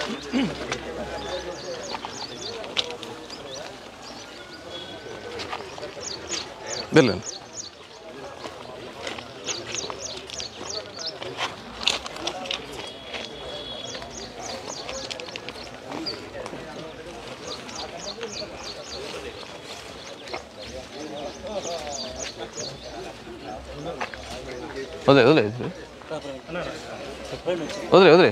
వెళ్ళండి వదిలే వదిలే వదిలే వదిలే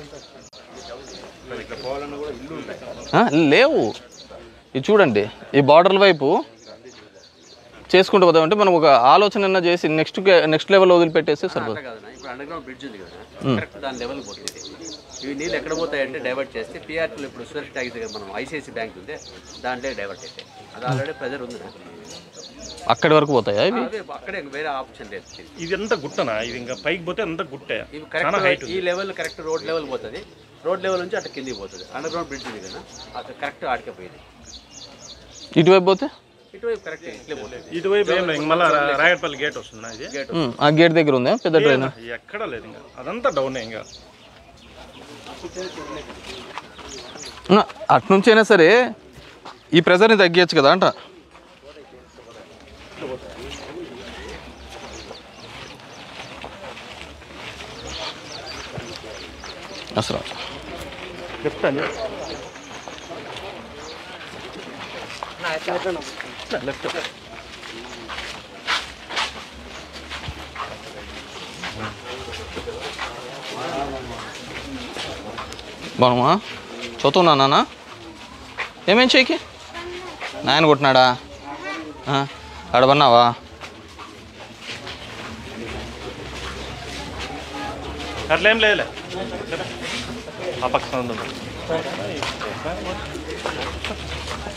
ఆ, లేవు ఇది చూడండి ఈ బార్డర్ల వైపు చేసుకుంటూ పోదామంటే మనం ఒక ఆలోచన చేసి నెక్స్ట్ నెక్స్ట్ లెవెల్ వదిలిపెట్టేసి సరిపోతుంది అట్లా కాదన్నా ఇప్పుడు అండర్ గ్రౌండ్ బ్రిడ్జ్ ఉంది కదా కరెక్ట్ దాని లెవెల్ పోతుంది ఇవి నీళ్ళు ఎక్కడ పోతాయంటే డైవర్ట్ చేస్తే పిఆర్టీలో ఇప్పుడు సూరజ్ ట్యాక్స్ దగ్గర మనం ఐసిఐసి బ్యాంక్ ఉంది దాంట్లో డైవర్ట్ అవుతాయి అది ఆల్రెడీ ప్రెజర్ ఉంది నాకు. అక్కడి వరకు పోతాయా ఇవి అదే అక్కడే వేరే ఆప్షన్ లేదు ఇది ఎంత గుట్టనా ఇది ఇంకా పైకి పోతే అంత గుట్టే ఇవి చాలా హైట్ కరెక్ట్ ఈ లెవెల్ కరెక్ట్ రోడ్ లెవెల్ పోతుంది రోడ్ లెవెల్ నుంచి అట్లా కిందికి పోతుంది అండర్ గ్రౌండ్ బ్రిడ్జ్ ఉంది కదా అక్కడ కరెక్ట్ ఆడికే పోయింది ఇటువైపు పోతే ఇటువైపు కరెక్ట్ ఇట్లే పోతుంది ఇటువైపు ఏం లేదు ఇంక మళ్ళీ రాయట్పల్లి గేట్ వస్తుందా ఇది గేట్ ఉమ్, ఆ గేట్ దగ్గర ఉందా పెద్ద ట్రైన్ ఎక్కడ లేదు ఇంకా అదంతా డౌన్ ఇంకా అటు అయినా సరే ఈ ప్రెజర్ని తగ్గించచ్చు కదా అంట అసలు చెప్తాను బాగుమా చదువుతున్నా నాన్న ఏమేం చేయకి నాయన కొట్టినాడా ఆ, ఆడబన్నావా అట్లా ఏం లేదులే ఆ పక్క సౌండ్ ఉంది